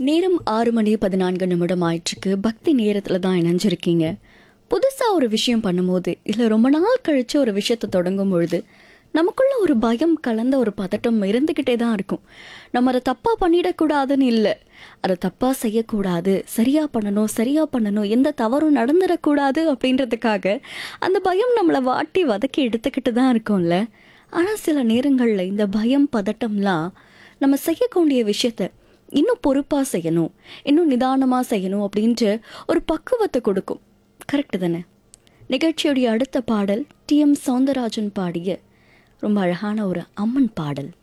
நேரம் ஆறு மணி பதினான்கு நிமிடம் ஆயிற்றுக்கு பக்தி நேரத்தில் தான் இணைஞ்சிருக்கீங்க புதுசாக ஒரு விஷயம் பண்ணும்போது இல்லை ரொம்ப நாள் கழித்து ஒரு விஷயத்தை தொடங்கும் பொழுது நமக்குள்ள ஒரு பயம் கலந்த ஒரு பதட்டம் இருந்துக்கிட்டே தான் இருக்கும் நம்ம அதை தப்பாக பண்ணிடக்கூடாதுன்னு இல்லை அதை தப்பாக செய்யக்கூடாது சரியாக பண்ணணும் சரியாக பண்ணணும் எந்த தவறும் நடந்துடக்கூடாது அப்படின்றதுக்காக அந்த பயம் நம்மளை வாட்டி வதக்கி எடுத்துக்கிட்டு தான் இருக்கோம்ல ஆனால் சில நேரங்களில் இந்த பயம் பதட்டம்லாம் நம்ம செய்யக்கூடிய விஷயத்த இன்னும் பொறுப்பாக செய்யணும் இன்னும் நிதானமாக செய்யணும் அப்படின்ட்டு ஒரு பக்குவத்தை கொடுக்கும் கரெக்டு தானே நிகழ்ச்சியுடைய அடுத்த பாடல் டி எம் சௌந்தரராஜன் பாடிய ரொம்ப அழகான ஒரு அம்மன் பாடல்